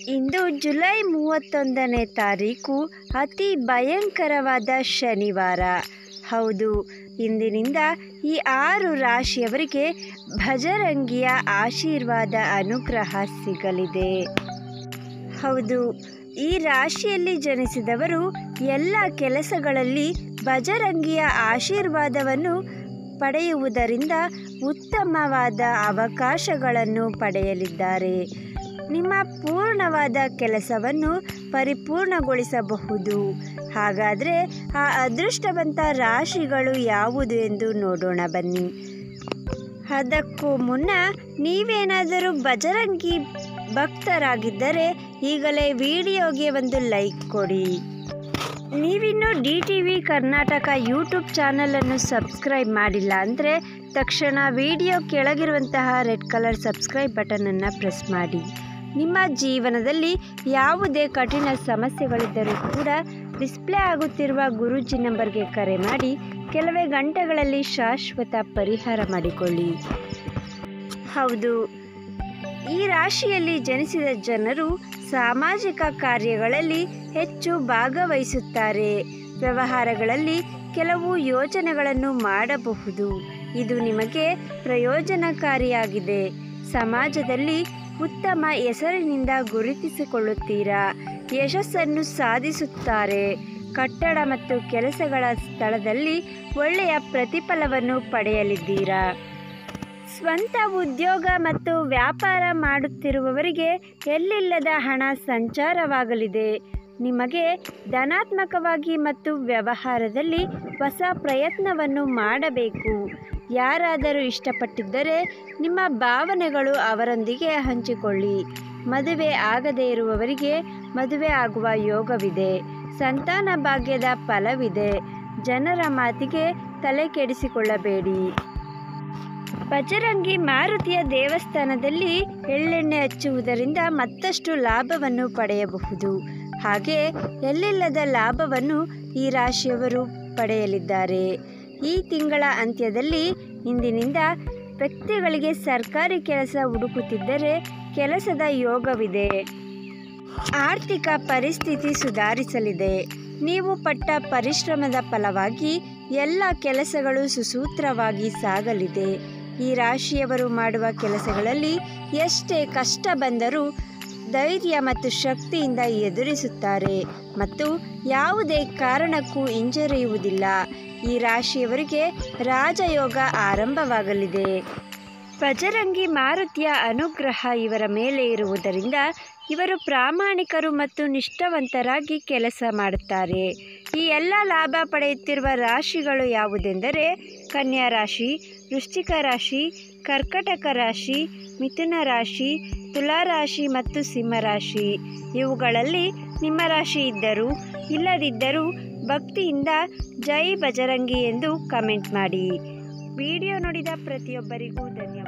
ಇಂದು July ಮೂವತ್ತೊಂದನೇ ತಾರೀಕು ಅತಿ ಭಯಂಕರವಾದ ಶನಿವಾರ ಹೌದು ಇಂದಿನಿಂದ ಈ ಆರು ರಾಶಿಯವರಿಗೆ ಭಜರಂಗಿಯ ಆಶೀರ್ವಾದ ಅನುಗ್ರಹ ಸಿಗಲಿದೆ ಹೌದು ಈ ರಾಶಿಯಲ್ಲಿ ಜನಿಸಿದವರು ಎಲ್ಲ ಕೆಲಸಗಳಲ್ಲಿ ಭಜರಂಗಿಯ ಆಶೀರ್ವಾದವನ್ನು ಪಡೆಯುವುದರಿಂದ ಉತ್ತಮವಾದ ಅವಕಾಶಗಳನ್ನು ಪಡೆಯಲಿದ್ದಾರೆ ನಿಮ್ಮ ಪೂರ್ಣವಾದ ಕೆಲಸವನ್ನು ಪರಿಪೂರ್ಣಗೊಳಿಸಬಹುದು ಹಾಗಾದರೆ ಆ ಅದೃಷ್ಟವಂತ ರಾಶಿಗಳು ಯಾವುದು ಎಂದು ನೋಡೋಣ ಬನ್ನಿ ಅದಕ್ಕೂ ಮುನ್ನ ನೀವೇನಾದರೂ ಬಜರಂಗಿ ಭಕ್ತರಾಗಿದ್ದರೆ ಈಗಲೇ ವಿಡಿಯೋಗೆ ಒಂದು ಲೈಕ್ ಕೊಡಿ ನೀವಿನ್ನೂ D T V Karnataka YouTube ಚಾನಲನ್ನು ಸಬ್ಸ್ಕ್ರೈಬ್ ಮಾಡಿಲ್ಲ ಅಂದರೆ ತಕ್ಷಣ ವಿಡಿಯೋ ಕೆಳಗಿರುವಂತಹ ರೆಡ್ ಕಲರ್ ಸಬ್ಸ್ಕ್ರೈಬ್ ಬಟನನ್ನು ಪ್ರೆಸ್ ಮಾಡಿ ನಿಮ್ಮ ಜೀವನದಲ್ಲಿ ಯಾವುದೇ ಕಠಿಣ ಸಮಸ್ಯೆಗಳಿದ್ದರೂ ಕೂಡ ಡಿಸ್ಪ್ಲೇ ಆಗುತ್ತಿರುವ ಗುರೂಜಿ ನಂಬರ್ಗೆ ಕರೆ ಮಾಡಿ ಕೆಲವೇ ಗಂಟೆಗಳಲ್ಲಿ ಶಾಶ್ವತ ಪರಿಹಾರ ಮಾಡಿಕೊಳ್ಳಿ ಹೌದು ಈ ರಾಶಿಯಲ್ಲಿ ಜನಿಸಿದ ಜನರು ಸಾಮಾಜಿಕ ಕಾರ್ಯಗಳಲ್ಲಿ ಹೆಚ್ಚು ಭಾಗವಹಿಸುತ್ತಾರೆ ವ್ಯವಹಾರಗಳಲ್ಲಿ ಕೆಲವು ಯೋಜನೆಗಳನ್ನು ಮಾಡಬಹುದು ಇದು ನಿಮಗೆ ಪ್ರಯೋಜನಕಾರಿಯಾಗಿದೆ ಸಮಾಜದಲ್ಲಿ ಉತ್ತಮ ಹೆಸರಿನಿಂದ ಗುರುತಿಸಿಕೊಳ್ಳುತ್ತೀರಾ ಯಶಸ್ಸನ್ನು ಸಾಧಿಸುತ್ತಾರೆ ಕಟ್ಟಡ ಮತ್ತು ಕೆಲಸಗಳ ಸ್ಥಳದಲ್ಲಿ ಒಳ್ಳೆಯ ಪ್ರತಿಫಲವನ್ನು ಪಡೆಯಲಿದ್ದೀರಾ ಸ್ವಂತ ಉದ್ಯೋಗ ಮತ್ತು ವ್ಯಾಪಾರ ಮಾಡುತ್ತಿರುವವರಿಗೆ ಎಲ್ಲಿಲ್ಲದ ಹಣ ಸಂಚಾರವಾಗಲಿದೆ ನಿಮಗೆ ಧನಾತ್ಮಕವಾಗಿ ಮತ್ತು ವ್ಯವಹಾರದಲ್ಲಿ ಹೊಸ ಪ್ರಯತ್ನವನ್ನು ಮಾಡಬೇಕು ಯಾರಾದರೂ ಇಷ್ಟಪಟ್ಟಿದ್ದರೆ ನಿಮ್ಮ ಭಾವನೆಗಳು ಅವರೊಂದಿಗೆ ಹಂಚಿಕೊಳ್ಳಿ ಮದುವೆ ಆಗದೇ ಇರುವವರಿಗೆ ಮದುವೆ ಆಗುವ ಯೋಗವಿದೆ ಸಂತಾನ ಭಾಗ್ಯದ ಫಲವಿದೆ ಜನರ ಮಾತಿಗೆ ತಲೆ ಕೆಡಿಸಿಕೊಳ್ಳಬೇಡಿ ಬಜರಂಗಿ ಮಾರುತಿಯ ದೇವಸ್ಥಾನದಲ್ಲಿ ಎಳ್ಳೆಣ್ಣೆ ಹಚ್ಚುವುದರಿಂದ ಮತ್ತಷ್ಟು ಲಾಭವನ್ನು ಪಡೆಯಬಹುದು ಹಾಗೆ ಎಲ್ಲಿಲ್ಲದ ಲಾಭವನ್ನು ಈ ರಾಶಿಯವರು ಪಡೆಯಲಿದ್ದಾರೆ ಈ ತಿಂಗಳ ಅಂತ್ಯದಲ್ಲಿ ಇಂದಿನಿಂದ ವ್ಯಕ್ತಿಗಳಿಗೆ ಸರ್ಕಾರಿ ಕೆಲಸ ಹುಡುಕುತ್ತಿದ್ದರೆ ಕೆಲಸದ ಯೋಗವಿದೆ ಆರ್ಥಿಕ ಪರಿಸ್ಥಿತಿ ಸುಧಾರಿಸಲಿದೆ ನೀವು ಪಟ್ಟ ಪರಿಶ್ರಮದ ಫಲವಾಗಿ ಎಲ್ಲ ಕೆಲಸಗಳು ಸುಸೂತ್ರವಾಗಿ ಸಾಗಲಿದೆ ಈ ರಾಶಿಯವರು ಮಾಡುವ ಕೆಲಸಗಳಲ್ಲಿ ಎಷ್ಟೇ ಕಷ್ಟ ಬಂದರೂ ಧೈರ್ಯ ಮತ್ತು ಶಕ್ತಿಯಿಂದ ಎದುರಿಸುತ್ತಾರೆ ಮತ್ತು ಯಾವುದೇ ಕಾರಣಕ್ಕೂ ಹಿಂಜರಿಯುವುದಿಲ್ಲ ಈ ರಾಶಿಯವರಿಗೆ ರಾಜಯೋಗ ಆರಂಭವಾಗಲಿದೆ ಬಜರಂಗಿ ಮಾರುತಿಯ ಅನುಗ್ರಹ ಇವರ ಮೇಲೆ ಇರುವುದರಿಂದ ಇವರು ಪ್ರಾಮಾಣಿಕರು ಮತ್ತು ನಿಷ್ಠಾವಂತರಾಗಿ ಕೆಲಸ ಮಾಡುತ್ತಾರೆ ಈ ಎಲ್ಲ ಲಾಭ ಪಡೆಯುತ್ತಿರುವ ರಾಶಿಗಳು ಯಾವುದೆಂದರೆ ಕನ್ಯಾ ರಾಶಿ ವೃಶ್ಚಿಕ ರಾಶಿ ಕರ್ಕಟಕ ರಾಶಿ ಮಿಥುನ ರಾಶಿ ತುಲಾ ರಾಶಿ ಮತ್ತು ಸಿಂಹರಾಶಿ ಇವುಗಳಲ್ಲಿ ನಿಮ್ಮ ರಾಶಿ ಇದ್ದರೂ ಇಲ್ಲದಿದ್ದರೂ ಭಕ್ತಿಯಿಂದ ಜೈ ಬಜರಂಗಿ ಎಂದು ಕಮೆಂಟ್ ಮಾಡಿ ವಿಡಿಯೋ ನೋಡಿದ ಪ್ರತಿಯೊಬ್ಬರಿಗೂ ಧನ್ಯವಾದ